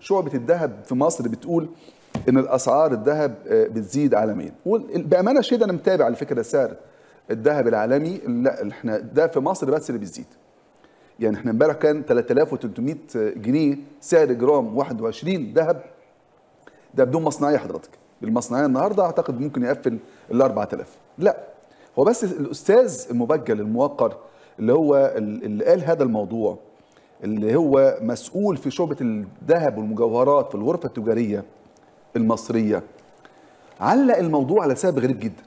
شعبه الذهب في مصر بتقول ان الاسعار الذهب آه، بتزيد عالميا بامانه شديده انا متابع على فكره سعر الذهب العالمي لا احنا ده في مصر بس اللي بيزيد يعني احنا امبارح كان 3300 جنيه سعر جرام 21 ذهب ده بدون مصنعيه حضرتك بالمصنعيه النهارده اعتقد ممكن يقفل ال 4000 لا هو بس الاستاذ المبجل الموقر اللي هو اللي قال هذا الموضوع اللي هو مسؤول في شعبة الذهب والمجوهرات في الغرفة التجارية المصرية علق الموضوع على سبب غريب جدا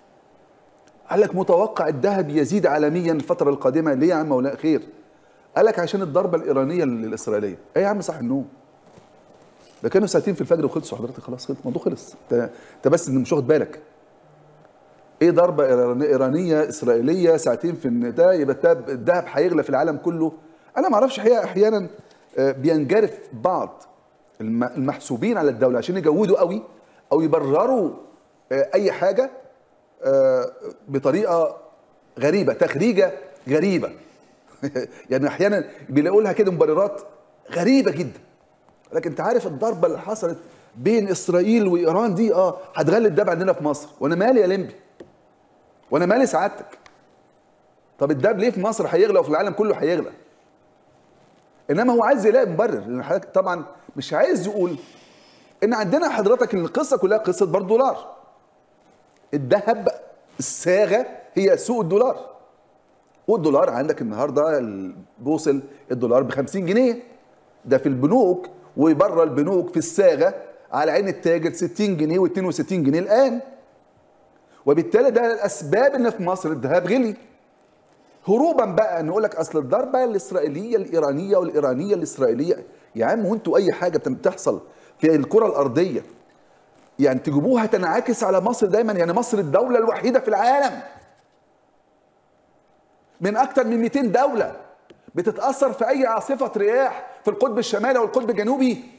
قال لك متوقع الذهب يزيد عالميا الفترة القادمة ليه يا عم ولا خير قال لك عشان الضربة الإيرانية الإسرائيلية ايه يا عم صح النوم ده كانوا ساعتين في الفجر وخلصوا حضرتك خلاص خلص الموضوع خلص انت انت بس مش واخد بالك ايه ضربه ايرانيه اسرائيليه ساعتين في ده يبقى الذهب هيغلى في العالم كله انا ما اعرفش حقيقه احيانا آه، بينجرف بعض المحسوبين على الدوله عشان يجودوا قوي او يبرروا آه، اي حاجه آه، بطريقه غريبه تخريجه غريبه يعني احيانا بيلاقوا لها كده مبررات غريبه جدا لكن انت عارف الضربه اللي حصلت بين اسرائيل وايران دي اه هتغلي الدب عندنا في مصر وانا مالي يا لمبي وانا مالي سعادتك طب الدب ليه في مصر هيغلى وفي العالم كله هيغلى انما هو عايز يلاقي مبرر لان حضرتك طبعا مش عايز يقول ان عندنا حضرتك القصه كلها قصه برضه دولار الذهب الصاغه هي سوق الدولار والدولار عندك النهارده بوصل الدولار ب 50 جنيه ده في البنوك وبره البنوك في الصاغه على عين التاجر 60 جنيه و62 جنيه الان وبالتالي ده الاسباب ان في مصر الذهب غلي هروبا بقى نقول لك اصل الضربه الاسرائيليه الايرانيه والايرانيه الاسرائيليه يا عم وانتوا اي حاجه بتحصل في الكره الارضيه يعني تجيبوها تنعكس على مصر دايما يعني مصر الدوله الوحيده في العالم من اكثر من 200 دوله بتتاثر في اي عاصفه رياح في القطب الشمالي او القطب الجنوبي